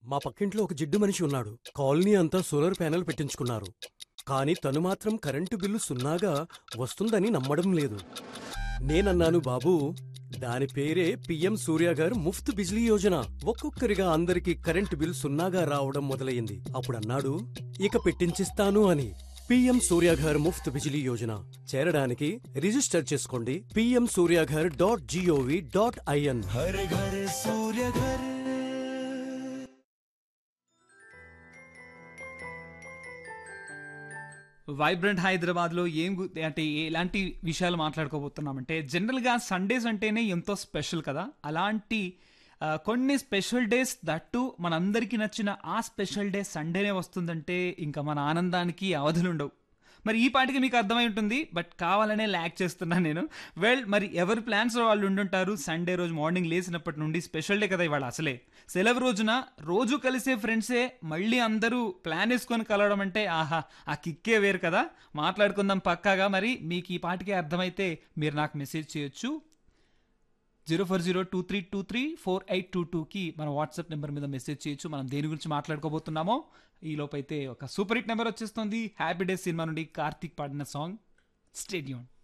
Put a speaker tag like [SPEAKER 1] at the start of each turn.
[SPEAKER 1] మా పక్కింట్లో ఒక జిడ్డు మనిషి ఉన్నాడు కాలనీ అంతా సోలార్ ప్యానెల్ పెట్టించుకున్నారు కానీ తను మాత్రం కరెంటు బిల్లు సున్నాగా వస్తుందని నమ్మడం లేదు నేనన్నాను బాబూ దాని పేరే పిఎం సూర్య గారు ముఫ్త్ బిజ్లీ యోజన ఒక్కొక్కరిగా అందరికి కరెంటు బిల్ సున్నాగా రావడం మొదలయ్యింది అప్పుడు అన్నాడు ఇక పెట్టించిస్తాను అని పిఎం సూర్యాఘర్ ముఫ్త్ బిజిలీ యోజన చేరడానికి రిజిస్టర్ చేసుకోండి PM Suryaghar dot G O V dot I N
[SPEAKER 2] हर घर सूर्य घर
[SPEAKER 3] వైబ్రెంట్ హైదరాబాద్లో ఏం గు- అంటే ఎలాంటి విషయాలు మాట్లాడుకోబోతున్నామంటే జనరల్గా సండేస్ అంటేనే ఎంతో స్పెషల్ కదా అలాంటి ఆ, కొన్ని స్పెషల్ డేస్ దట్టు మనందరికీ నచ్చిన ఆ స్పెషల్ డే సండేనే వస్తుందంటే ఇంకా మన ఆనందానికి అవధులు ఉండవు మరి ఈ పాటికి మీకు అర్థమై ఉంటుంది బట్ కావాలనే ల్యాక్ చేస్తున్నాను నేను వెల్ మరి ఎవరి ప్లాన్స్ వాళ్ళు ఉండుంటారు సండే రోజు మార్నింగ్ లేచినప్పటి నుండి స్పెషల్ డే కదా ఇవాళ అసలే సెలవు రోజున రోజు కలిసే ఫ్రెండ్సే మళ్ళీ అందరూ ప్లాన్ వేసుకొని కలవడం అంటే ఆహా ఆ కిక్కే వేరు కదా మాట్లాడుకుందాం పక్కాగా మరి మీకు ఈ పాటికే అర్థమైతే మీరు నాకు మెసేజ్ చేయొచ్చు zero four zero two three two three four eight two టూకి మన వాట్సాప్ నెంబర్ మీద మెసేజ్ చేయొచ్చు మనం దేని గురించి మాట్లాడుకోబోతున్నామో ఈ లోపైతే ఒక సూపర్ హిట్ నెంబర్ వచ్చేస్తుంది హ్యాపీ డేస్ సినిమా నుండి కార్తీక్ పాడిన సాంగ్ స్టేడియం